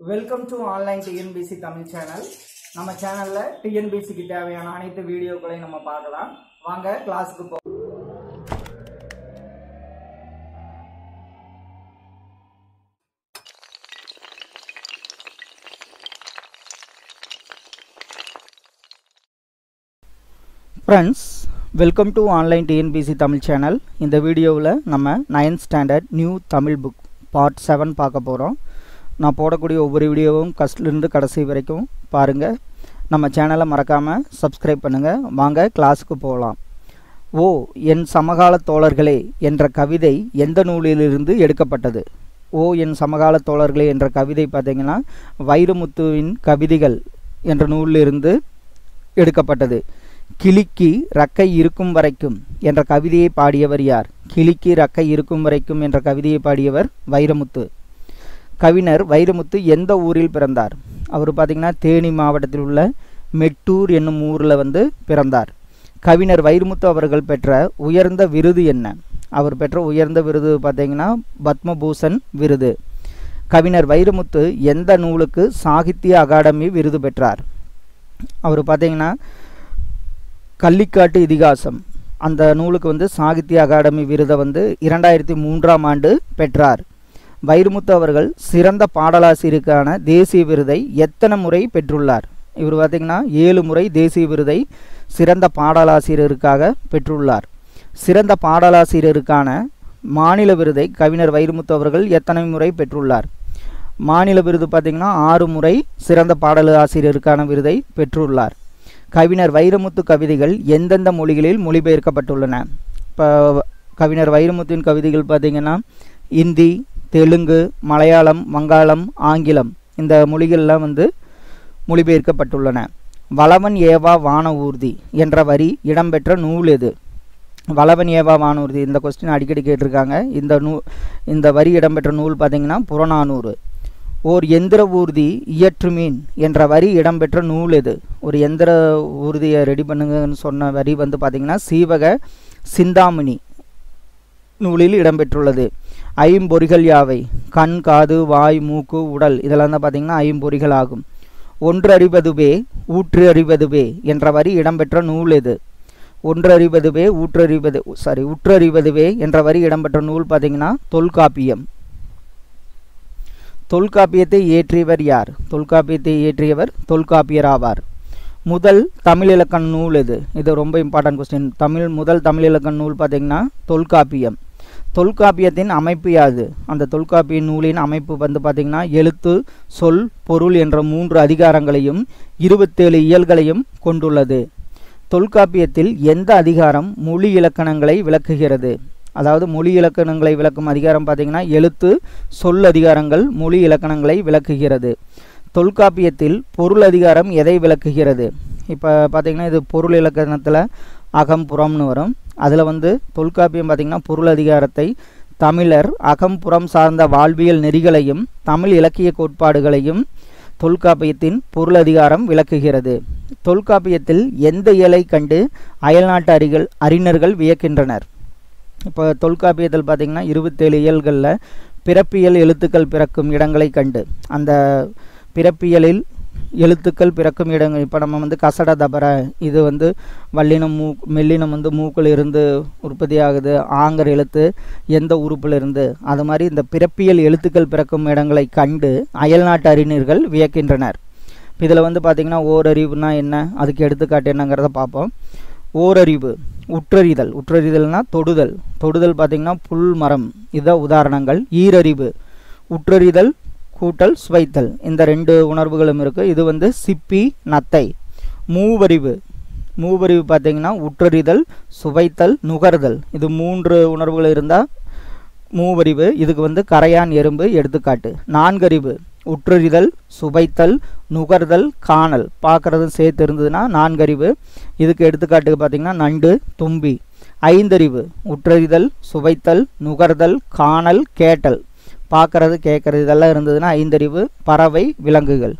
welcome to online TNPSC Tamil channel நம்ம சேனல்ல டிஎன்பிசிக்கு தேவையான அனைத்து வீடியோக்களையும் நம்ம பார்க்கலாம் வாங்க கிளாஸுக்கு போ friends welcome to online TNPSC Tamil channel இந்த வீடியோவில் நம்ம ninth standard new Tamil book part seven பார்க்க போகிறோம் நான் போடக்கூடிய ஒவ்வொரு வீடியோவும் கஸ்ட்லேருந்து கடைசி வரைக்கும் பாருங்கள் நம்ம சேனலை மறக்காமல் சப்ஸ்கிரைப் பண்ணுங்கள் வாங்க கிளாஸுக்கு போகலாம் ஓ என் சமகால தோழர்களே என்ற கவிதை எந்த நூலிலிருந்து எடுக்கப்பட்டது ஓ என் சமகால தோழர்களே என்ற கவிதை பார்த்தீங்கன்னா வைரமுத்துவின் கவிதைகள் என்ற நூலிலிருந்து எடுக்கப்பட்டது கிளிக்கு ரக்கை இருக்கும் வரைக்கும் என்ற கவிதையை பாடியவர் யார் கிளிக்கு ரக்கை இருக்கும் வரைக்கும் என்ற கவிதையை பாடியவர் வைரமுத்து கவிஞர் வைரமுத்து எந்த ஊரில் பிறந்தார் அவர் பார்த்திங்கன்னா தேனி மாவட்டத்தில் உள்ள மெட்டூர் என்னும் ஊரில் வந்து பிறந்தார் கவிஞர் வைரமுத்து அவர்கள் பெற்ற உயர்ந்த விருது என்ன அவர் பெற்ற உயர்ந்த விருது பார்த்தீங்கன்னா பத்மபூஷன் விருது கவிஞர் வைரமுத்து எந்த நூலுக்கு சாகித்ய அகாடமி விருது பெற்றார் அவர் பார்த்தீங்கன்னா கள்ளிக்காட்டு இதிகாசம் அந்த நூலுக்கு வந்து சாகித்ய அகாடமி விருதை வந்து இரண்டாயிரத்தி மூன்றாம் ஆண்டு பெற்றார் வைரமுத்து அவர்கள் சிறந்த பாடலாசிரியருக்கான தேசிய விருதை எத்தனை முறை பெற்றுள்ளார் இவர் பார்த்திங்கன்னா ஏழு முறை தேசிய விருதை சிறந்த பாடலாசிரியருக்காக பெற்றுள்ளார் சிறந்த பாடலாசிரியருக்கான மாநில விருதை கவிஞர் வைரமுத்து அவர்கள் எத்தனை முறை பெற்றுள்ளார் மாநில விருது பார்த்திங்கன்னா ஆறு முறை சிறந்த பாடலாசிரியருக்கான விருதை பெற்றுள்ளார் கவிஞர் வைரமுத்து கவிதைகள் எந்தெந்த மொழிகளில் மொழிபெயர்க்கப்பட்டுள்ளன இப்போ கவிஞர் வைரமுத்துவின் கவிதைகள் பார்த்திங்கன்னா இந்தி தெலுங்கு மலையாளம் வங்காளம் ஆங்கிலம் இந்த மொழிகள்லாம் வந்து மொழிபெயர்க்கப்பட்டுள்ளன வளவன் ஏவா வான ஊர்தி என்ற வரி இடம்பெற்ற நூல் எது வளவன் ஏவா வானூர்தி இந்த கொஸ்டின் அடிக்கடி கேட்டிருக்காங்க இந்த நூ இந்த வரி இடம்பெற்ற நூல் பார்த்திங்கன்னா புறநானூறு ஓர் எந்திர ஊர்தி இயற்றுமீன் என்ற வரி இடம்பெற்ற நூல் எது ஒரு எந்திர ஊர்தியை ரெடி பண்ணுங்கன்னு சொன்ன வரி வந்து பார்த்திங்கன்னா சீவக சிந்தாமணி நூலில் இடம்பெற்றுள்ளது ஐம்பொறிகள் யாவை கண் காது வாய் மூக்கு உடல் இதெல்லாம் தான் பார்த்திங்கன்னா ஐம்பொறிகள் ஆகும் ஒன்று அறிவதுவே ஊற்று அறிவதுவே என்ற வரி இடம்பெற்ற நூல் எது ஒன்று அறிவதுவே ஊற்றறிவது சாரி உற்றறிவதுவே என்ற வரி இடம்பெற்ற நூல் பார்த்திங்கன்னா தொல்காப்பியம் தொல்காப்பியத்தை இயற்றியவர் யார் தொல்காப்பியத்தை இயற்றியவர் தொல்காப்பியர் ஆவார் முதல் தமிழ் இலக்கண நூல் எது இது ரொம்ப இம்பார்ட்டன்ட் கொஸ்டின் தமிழ் முதல் தமிழ் இலக்கண நூல் பார்த்திங்கன்னா தொல்காப்பியம் தொல்காப்பியத்தின் அமைப்பு யாது அந்த தொல்காப்பிய நூலின் அமைப்பு வந்து பார்த்திங்கன்னா எழுத்து சொல் பொருள் என்ற மூன்று அதிகாரங்களையும் இருபத்தேழு இயல்களையும் கொண்டுள்ளது தொல்காப்பியத்தில் எந்த அதிகாரம் மொழி இலக்கணங்களை விளக்குகிறது அதாவது மொழி இலக்கணங்களை விளக்கும் அதிகாரம் பார்த்திங்கன்னா எழுத்து சொல் அதிகாரங்கள் மொழி இலக்கணங்களை விளக்குகிறது தொல்காப்பியத்தில் பொருள் அதிகாரம் எதை விளக்குகிறது இப்போ பார்த்திங்கன்னா இது பொருள் இலக்கணத்தில் அகம் புறம்னு வரும் அதில் வந்து தொல்காப்பியம் பார்த்திங்கன்னா பொருள் அதிகாரத்தை தமிழர் அகம்புறம் சார்ந்த வாழ்வியல் நெறிகளையும் தமிழ் இலக்கிய கோட்பாடுகளையும் தொல்காப்பியத்தின் பொருள் அதிகாரம் விளக்குகிறது தொல்காப்பியத்தில் எந்த இயலை கண்டு அயல்நாட்டு அறிகள் அறிஞர்கள் வியக்கின்றனர் இப்போ தொல்காப்பியத்தில் பார்த்திங்கன்னா இருபத்தேழு இயல்களில் பிறப்பியல் எழுத்துக்கள் பிறக்கும் இடங்களை கண்டு அந்த பிறப்பியலில் எழுத்துக்கள் பிறக்கும் இடங்கள் இப்போ நம்ம வந்து கசட தபர இது வந்து வல்லினம் மூ மெல்லினம் வந்து மூக்கில் இருந்து உற்பத்தி ஆகுது ஆங்கர் எழுத்து எந்த உறுப்பில் இருந்து அது மாதிரி இந்த பிறப்பியல் எழுத்துக்கள் பிறக்கும் இடங்களை கண்டு அயல்நாட்டு அறிஞர்கள் வியக்கின்றனர் இதில் வந்து பார்த்திங்கன்னா ஓரறிவுனா என்ன அதுக்கு எடுத்துக்காட்டு என்னங்கிறத பார்ப்போம் ஓரறிவு உற்றறிதல் உற்றறிதல்னா தொடுதல் தொடுதல் பார்த்திங்கன்னா புல் மரம் இதுதான் உதாரணங்கள் ஈரறிவு உற்றறிதல் கூட்டல் சுவைத்தல் இந்த ரெண்டு உணர்வுகளும் இருக்குது இது வந்து சிப்பி நத்தை மூவறிவு மூவறிவு பார்த்திங்கன்னா உற்றறிதல் சுவைத்தல் நுகர்தல் இது மூன்று உணர்வுகள் இருந்தால் மூவறிவு இதுக்கு வந்து கரையான் எறும்பு எடுத்துக்காட்டு நான்கறிவு உற்றறிதல் சுவைத்தல் நுகர்தல் காணல் பார்க்குறதும் சேர்த்து இருந்ததுன்னா நான்கறிவு இதுக்கு எடுத்துக்காட்டுக்கு பார்த்திங்கன்னா நண்டு தும்பி ஐந்தறிவு உற்றறிதல் சுவைத்தல் நுகர்தல் காணல் கேட்டல் பார்க்குறது கேட்குறது இதெல்லாம் இருந்ததுன்னா ஐந்தறிவு பறவை விலங்குகள்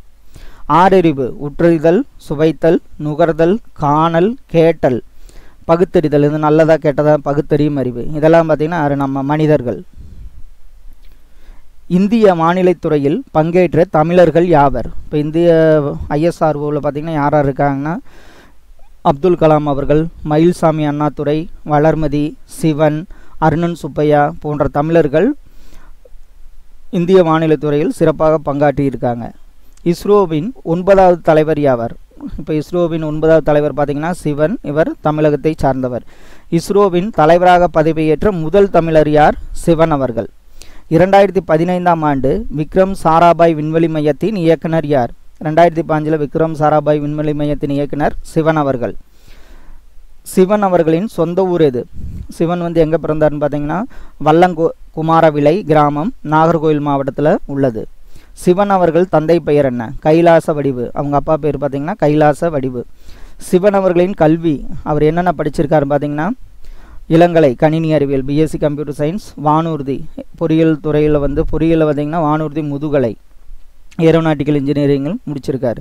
ஆறறிவு உற்றறிதல் சுவைத்தல் நுகர்தல் காணல் கேட்டல் பகுத்தறிதல் இது நல்லதா கெட்டதா பகுத்தறியும் அறிவு இதெல்லாம் பார்த்திங்கன்னா நம்ம மனிதர்கள் இந்திய மாநிலத்துறையில் பங்கேற்ற தமிழர்கள் யாவர் இப்போ இந்திய ஐஎஸ்ஆர்ஓவில் பார்த்திங்கன்னா யார் யார் இருக்காங்கன்னா அப்துல் கலாம் அவர்கள் மயில்சாமி அண்ணாதுரை வளர்மதி சிவன் அருணன் சுப்பையா போன்ற தமிழர்கள் இந்திய மாநிலத்துறையில் சிறப்பாக பங்காற்றியிருக்காங்க இஸ்ரோவின் ஒன்பதாவது தலைவர் யாவர் இப்போ இஸ்ரோவின் ஒன்பதாவது தலைவர் பார்த்தீங்கன்னா சிவன் இவர் தமிழகத்தை சார்ந்தவர் இஸ்ரோவின் தலைவராக பதவியேற்ற முதல் தமிழர் யார் சிவன் அவர்கள் இரண்டாயிரத்தி பதினைந்தாம் ஆண்டு விக்ரம் சாராபாய் விண்வெளி மையத்தின் இயக்குனர் யார் ரெண்டாயிரத்தி பாஞ்சில் விக்ரம் சாராபாய் விண்வெளி மையத்தின் இயக்குனர் சிவன் அவர்கள் சிவன் அவர்களின் சொந்த ஊர் எது சிவன் வந்து எங்கே பிறந்தார்னு பார்த்தீங்கன்னா வல்லங்கோ குமாரவிளை கிராமம் நாகர்கோவில் மாவட்டத்தில் உள்ளது சிவன் அவர்கள் தந்தை பெயர் என்ன கைலாச வடிவு அவங்க அப்பா பேர் பார்த்தீங்கன்னா கைலாச வடிவு சிவன் அவர்களின் கல்வி அவர் என்னென்ன படிச்சிருக்காரு பார்த்தீங்கன்னா இளங்கலை கணினி அறிவியல் பிஎஸ்சி கம்ப்யூட்டர் சயின்ஸ் வானூர்தி பொறியியல் துறையில் வந்து பொறியியல் பார்த்தீங்கன்னா வானூர்தி முதுகலை ஏரோநாட்டிக்கல் இன்ஜினியரிங்கில் முடிச்சிருக்காரு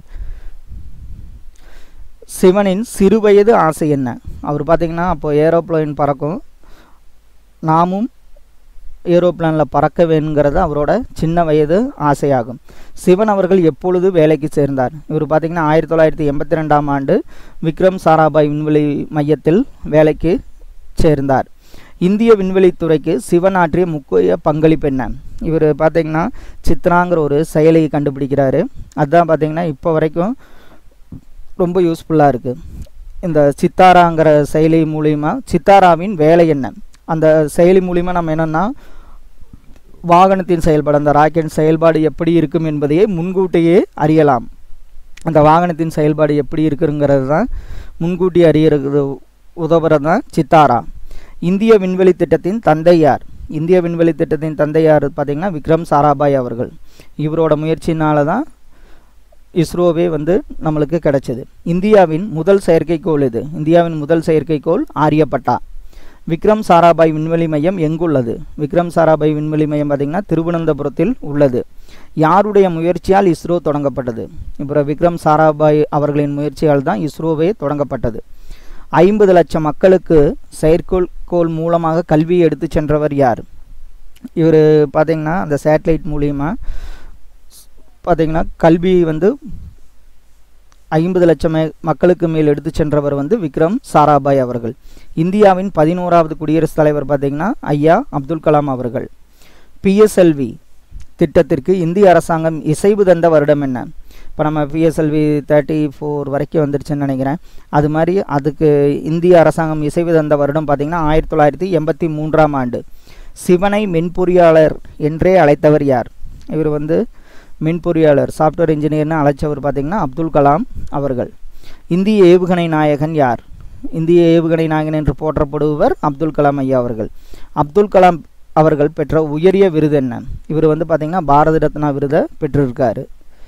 சிவனின் சிறுவயது ஆசை என்ன அவர் பார்த்தீங்கன்னா அப்போ ஏரோப்ளேன் பறக்கும் நாமும் ஏரோப்ளேனில் பறக்க வேணுங்கிறது அவரோட சின்ன வயது ஆசையாகும் சிவன் அவர்கள் எப்பொழுது வேலைக்கு சேர்ந்தார் இவர் பார்த்தீங்கன்னா ஆயிரத்தி தொள்ளாயிரத்தி எண்பத்தி ரெண்டாம் ஆண்டு விக்ரம் சாராபாய் விண்வெளி மையத்தில் வேலைக்கு சேர்ந்தார் இந்திய விண்வெளித்துறைக்கு சிவன் ஆற்றிய முக்கிய பங்களிப்பு என்ன இவர் பார்த்தீங்கன்னா சித்ராங்கிற ஒரு செயலியை கண்டுபிடிக்கிறாரு அதுதான் பார்த்தீங்கன்னா இப்போ வரைக்கும் ரொம்ப யூஸ்ஃபுல்லாக இருக்குது இந்த சித்தாராங்கிற செயலி மூலிமா சித்தாராவின் வேலை என்ன அந்த செயலி மூலிமா நம்ம என்னென்னா வாகனத்தின் செயல்பாடு அந்த ராக்கெட் செயல்பாடு எப்படி இருக்கும் என்பதையே முன்கூட்டியே அறியலாம் அந்த வாகனத்தின் செயல்பாடு எப்படி இருக்குங்கிறது தான் முன்கூட்டி அறியறது உதவுறது தான் சித்தாரா இந்திய விண்வெளி திட்டத்தின் தந்தை யார் இந்திய விண்வெளி திட்டத்தின் தந்தை யார் பார்த்தீங்கன்னா விக்ரம் சாராபாய் அவர்கள் இவரோட முயற்சினால தான் இஸ்ரோவே வந்து நம்மளுக்கு கிடைச்சது இந்தியாவின் முதல் செயற்கைக்கோள் இது இந்தியாவின் முதல் செயற்கைக்கோள் ஆரியப்பட்டா விக்ரம் சாராபாய் விண்வெளி மையம் எங்குள்ளது விக்ரம் சாராபாய் விண்வெளி மையம் பார்த்திங்கன்னா திருவனந்தபுரத்தில் உள்ளது யாருடைய முயற்சியால் இஸ்ரோ தொடங்கப்பட்டது இப்போ விக்ரம் சாராபாய் அவர்களின் முயற்சியால் தான் இஸ்ரோவே தொடங்கப்பட்டது ஐம்பது லட்சம் மக்களுக்கு செயற்கோள் கோள் மூலமாக கல்வியை எடுத்து சென்றவர் யார் இவர் பார்த்திங்கன்னா அந்த சேட்டலைட் மூலியமாக பார்த்திங்கன்னா கல்வி வந்து ஐம்பது லட்சம் மக்களுக்கு மேல் எடுத்து சென்றவர் வந்து விக்ரம் சாராபாய் அவர்கள் இந்தியாவின் பதினோராவது குடியரசுத் தலைவர் பார்த்திங்கன்னா ஐயா அப்துல் கலாம் அவர்கள் பிஎஸ்எல்வி திட்டத்திற்கு இந்திய அரசாங்கம் இசைவு தந்த வருடம் என்ன இப்போ நம்ம பிஎஸ்எல்வி தேர்ட்டி ஃபோர் வரைக்கும் வந்துடுச்சுன்னு நினைக்கிறேன் அது மாதிரி அதுக்கு இந்திய அரசாங்கம் இசைவு தந்த வருடம் பார்த்திங்கன்னா ஆயிரத்தி தொள்ளாயிரத்தி எண்பத்தி மூன்றாம் ஆண்டு சிவனை மென்பொறியாளர் என்றே அழைத்தவர் யார் இவர் வந்து மின்பொறியாளர் சாஃப்ட்வேர் இன்ஜினியர்னு அழைச்சவர் பார்த்திங்கன்னா அப்துல் கலாம் அவர்கள் இந்திய ஏவுகணை நாயகன் யார் இந்திய ஏவுகணை நாயகன் என்று போற்றப்படுபவர் அப்துல் கலாம் ஐயா அவர்கள் அப்துல் கலாம் அவர்கள் பெற்ற உயரிய விருது என்ன இவர் வந்து பார்த்திங்கன்னா பாரத ரத்னா விருதை பெற்றிருக்காரு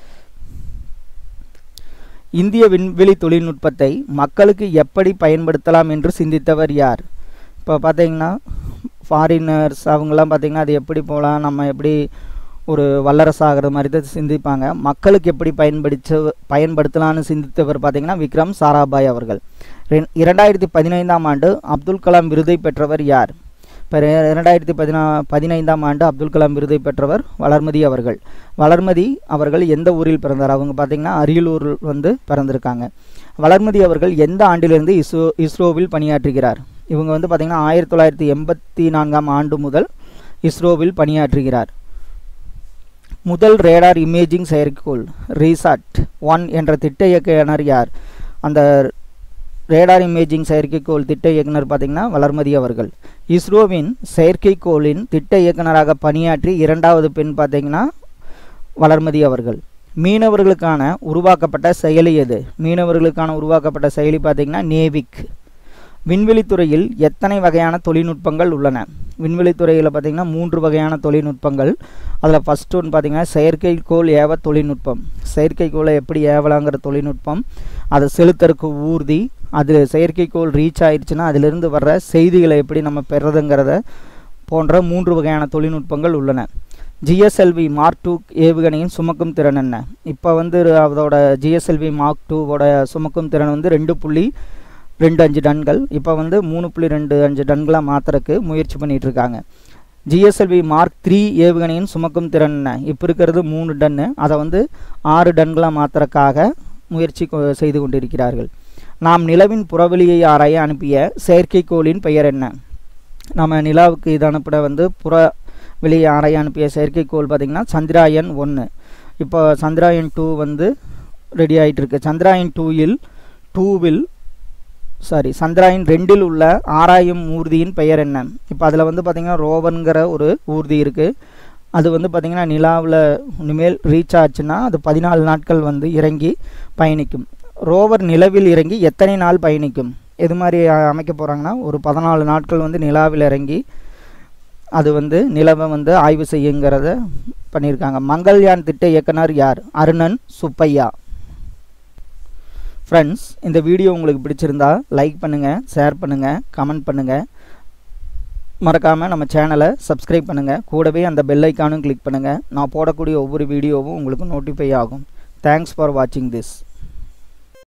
இந்திய விண்வெளி தொழில்நுட்பத்தை மக்களுக்கு எப்படி பயன்படுத்தலாம் என்று சிந்தித்தவர் யார் இப்போ பார்த்தீங்கன்னா ஃபாரினர்ஸ் அவங்கெல்லாம் பார்த்திங்கன்னா அது எப்படி போகலாம் நம்ம எப்படி ஒரு வல்லரசு ஆகிற மாதிரி தான் சிந்திப்பாங்க மக்களுக்கு எப்படி பயன்படுத்த பயன்படுத்தலாம்னு சிந்தித்தவர் பார்த்திங்கன்னா விக்ரம் சாராபாய் அவர்கள் இரண்டாயிரத்தி பதினைந்தாம் ஆண்டு அப்துல் கலாம் விருதை பெற்றவர் யார் இப்போ இரண்டாயிரத்தி பதினா பதினைந்தாம் ஆண்டு அப்துல் கலாம் விருதை பெற்றவர் வளர்மதி அவர்கள் வளர்மதி அவர்கள் எந்த ஊரில் பிறந்தார் அவங்க பார்த்திங்கன்னா அரியலூரில் வந்து பிறந்திருக்காங்க வளர்மதி அவர்கள் எந்த ஆண்டிலிருந்து இஸ்ரோ இஸ்ரோவில் பணியாற்றுகிறார் இவங்க வந்து பார்த்திங்கன்னா ஆயிரத்தி தொள்ளாயிரத்தி எண்பத்தி நான்காம் ஆண்டு முதல் இஸ்ரோவில் பணியாற்றுகிறார் முதல் ரேடார் இமேஜிங் செயற்கைக்கோள் ரீசாட் ஒன் என்ற திட்ட இயக்குனர் யார் அந்த ரேடார் இமேஜிங் செயற்கைக்கோள் திட்ட இயக்குனர் பார்த்திங்கன்னா வளர்மதி அவர்கள் இஸ்ரோவின் செயற்கைக்கோளின் திட்ட இயக்குனராக பணியாற்றி இரண்டாவது பெண் பார்த்திங்கன்னா வளர்மதி அவர்கள் மீனவர்களுக்கான உருவாக்கப்பட்ட செயலி எது மீனவர்களுக்கான உருவாக்கப்பட்ட செயலி பார்த்திங்கன்னா நேவிக் விண்வெளித்துறையில் எத்தனை வகையான தொழில்நுட்பங்கள் உள்ளன விண்வெளித்துறையில் பார்த்திங்கன்னா மூன்று வகையான தொழில்நுட்பங்கள் அதில் ஃபஸ்ட் ஒன்று பார்த்திங்கன்னா செயற்கைக்கோள் ஏவ தொழில்நுட்பம் செயற்கைக்கோளை எப்படி ஏவலாங்கிற தொழில்நுட்பம் அதை செலுத்தறக்கு ஊர்தி அது செயற்கைக்கோள் ரீச் ஆயிடுச்சுன்னா அதிலிருந்து வர்ற செய்திகளை எப்படி நம்ம பெறதுங்கிறத போன்ற மூன்று வகையான தொழில்நுட்பங்கள் உள்ளன ஜிஎஸ்எல்வி மார்க் டூ ஏவுகணையின் சுமக்கும் திறன் என்ன இப்போ வந்து அதோட ஜிஎஸ்எல்வி மார்க் டூவோட சுமக்கும் திறன் வந்து ரெண்டு புள்ளி ரெண்டு அஞ்சு டன்கள் இப்போ வந்து மூணு புள்ளி ரெண்டு அஞ்சு டன்களாக மாற்றுறக்கு முயற்சி பண்ணிகிட்டு இருக்காங்க ஜிஎஸ்எல்வி மார்க் த்ரீ ஏவுகணையின் சுமக்கும் திறன் என்ன இப்போ இருக்கிறது மூணு டன்னு அதை வந்து ஆறு டன்களாக மாற்றுறக்காக முயற்சி கொ- செய்து கொண்டிருக்கிறார்கள் நாம் நிலவின் புறவெளியை ஆராய அனுப்பிய செயற்கைக்கோளின் பெயர் என்ன நம்ம நிலாவுக்கு இது அனுப்பிட வந்து புற வெளியே ஆராய அனுப்பிய செயற்கைக்கோள் பார்த்திங்கன்னா சந்திராயன் ஒன்று இப்போ சந்திராயன் டூ வந்து ரெடி ஆகிட்டு இருக்கு சந்திராயன் டூவில் டூவில் சாரி சந்திராயன் ரெண்டில் உள்ள ஆராயும் ஊர்தியின் பெயர் என்ன இப்போ அதில் வந்து பார்த்திங்கன்னா ரோவர்ங்கிற ஒரு ஊர்தி இருக்குது அது வந்து பார்த்திங்கன்னா நிலாவில் இனிமேல் ரீச் ஆச்சுன்னா அது பதினாலு நாட்கள் வந்து இறங்கி பயணிக்கும் ரோவர் நிலவில் இறங்கி எத்தனை நாள் பயணிக்கும் எது மாதிரி அ- அமைக்க போகிறாங்கன்னா ஒரு பதினாலு நாட்கள் வந்து நிலாவில் இறங்கி அது வந்து நிலவை வந்து ஆய்வு செய்யுங்கிறத பண்ணியிருக்காங்க மங்கள்யான் திட்ட இயக்குனர் யார் அருணன் சுப்பையா ஃப்ரெண்ட்ஸ் இந்த வீடியோ உங்களுக்கு பிடிச்சிருந்தா லைக் பண்ணுங்கள் ஷேர் பண்ணுங்கள் கமெண்ட் பண்ணுங்கள் மறக்காமல் நம்ம சேனலை சப்ஸ்கிரைப் பண்ணுங்கள் கூடவே அந்த பெல் ஐக்கானும் கிளிக் பண்ணுங்கள் நான் போடக்கூடிய ஒவ்வொரு வீடியோவும் உங்களுக்கு நோட்டிஃபை ஆகும் தேங்க்ஸ் ஃபார் வாட்சிங் திஸ்